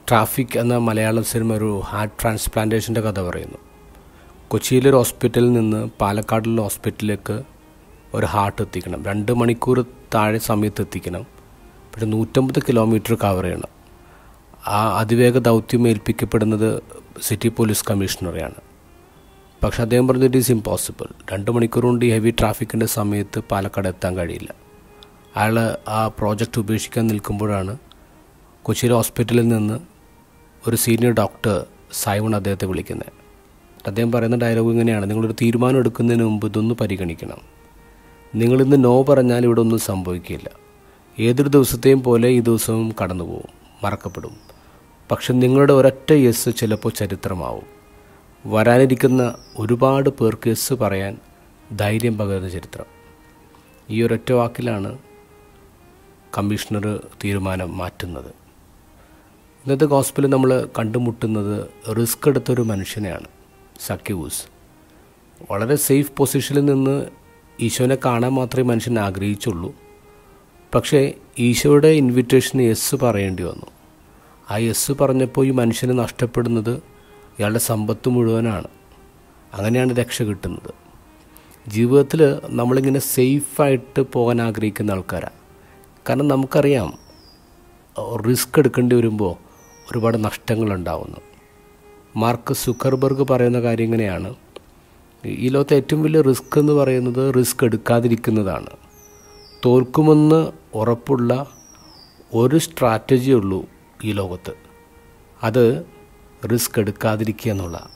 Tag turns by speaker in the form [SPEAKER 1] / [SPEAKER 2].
[SPEAKER 1] traffic എന്ന മലയാള cinema ഒരു ഹാർട്ട് ട്രാൻസ്പ്ലാന്റേഷൻ്റെ കഥ പറയുന്നു കൊച്ചിയിലൊരു ഹോസ്പിറ്റലിൽ നിന്ന് പാലക്കാടുള്ള ഹോസ്പിറ്റലിലേക്ക് ഒരു ഹാർട്ട് എത്തിക്കണം രണ്ട് മണിക്കൂർ താഴെ സമയത്ത് എത്തിക്കണം പിന്നെ നൂറ്റമ്പത് കിലോമീറ്റർ കവർ ചെയ്യണം ആ അതിവേഗ ദൗത്യം ഏൽപ്പിക്കപ്പെടുന്നത് സിറ്റി പോലീസ് കമ്മീഷണറെയാണ് പക്ഷെ അദ്ദേഹം പറഞ്ഞു ഇറ്റ് ഈസ് ഇമ്പോസിബിൾ രണ്ട് മണിക്കൂർ കൊണ്ട് ഈ ഹെവി ട്രാഫിക്കിൻ്റെ സമയത്ത് പാലക്കാട് എത്താൻ കഴിയില്ല അയാൾ ആ പ്രോജക്റ്റ് ഉപേക്ഷിക്കാൻ നിൽക്കുമ്പോഴാണ് കൊച്ചിയിലെ ഹോസ്പിറ്റലിൽ നിന്ന് ഒരു സീനിയർ ഡോക്ടർ സൈമൺ അദ്ദേഹത്തെ വിളിക്കുന്നത് അദ്ദേഹം പറയുന്ന ഡയലോഗ് ഇങ്ങനെയാണ് നിങ്ങളൊരു തീരുമാനം എടുക്കുന്നതിന് മുമ്പ് ഇതൊന്ന് പരിഗണിക്കണം നിങ്ങളിന്ന് നോ പറഞ്ഞാൽ ഇവിടെ ഒന്നും സംഭവിക്കില്ല ഏതൊരു ദിവസത്തെയും പോലെ ഈ ദിവസവും കടന്നു പോകും മറക്കപ്പെടും പക്ഷെ നിങ്ങളുടെ ഒരൊറ്റ യെസ് ചിലപ്പോൾ ചരിത്രമാവും വരാനിരിക്കുന്ന ഒരുപാട് പേർക്ക് യെസ് പറയാൻ ധൈര്യം പകരുന്ന ചരിത്രം ഈ ഒരൊറ്റ വാക്കിലാണ് കമ്മീഷണർ തീരുമാനം മാറ്റുന്നത് ഇന്നത്തെ ഗോസ്പിളിൽ നമ്മൾ കണ്ടുമുട്ടുന്നത് റിസ്ക് എടുത്തൊരു മനുഷ്യനെയാണ് സക്യൂസ് വളരെ സേഫ് പൊസിഷനിൽ നിന്ന് ഈശോനെ കാണാൻ മാത്രമേ മനുഷ്യൻ ആഗ്രഹിച്ചുള്ളൂ പക്ഷേ ഈശോയുടെ ഇൻവിറ്റേഷന് യെസ് പറയേണ്ടി വന്നു ആ യെസ് പറഞ്ഞപ്പോൾ ഈ മനുഷ്യന് നഷ്ടപ്പെടുന്നത് ഇയാളുടെ സമ്പത്ത് മുഴുവനാണ് അങ്ങനെയാണ് രക്ഷ കിട്ടുന്നത് ജീവിതത്തിൽ നമ്മളിങ്ങനെ സേഫായിട്ട് പോകാൻ ആഗ്രഹിക്കുന്ന ആൾക്കാരാണ് കാരണം നമുക്കറിയാം റിസ്ക് എടുക്കേണ്ടി വരുമ്പോൾ ഒരുപാട് നഷ്ടങ്ങളുണ്ടാവുന്നു മാർക്ക് സുക്കർബർഗ് പറയുന്ന കാര്യം ഇങ്ങനെയാണ് ഈ ലോകത്തെ ഏറ്റവും വലിയ റിസ്ക് എന്ന് പറയുന്നത് റിസ്ക് എടുക്കാതിരിക്കുന്നതാണ് തോൽക്കുമെന്ന് ഉറപ്പുള്ള ഒരു സ്ട്രാറ്റജി ഉള്ളൂ ഈ ലോകത്ത് അത് റിസ്ക് എടുക്കാതിരിക്കുക എന്നുള്ള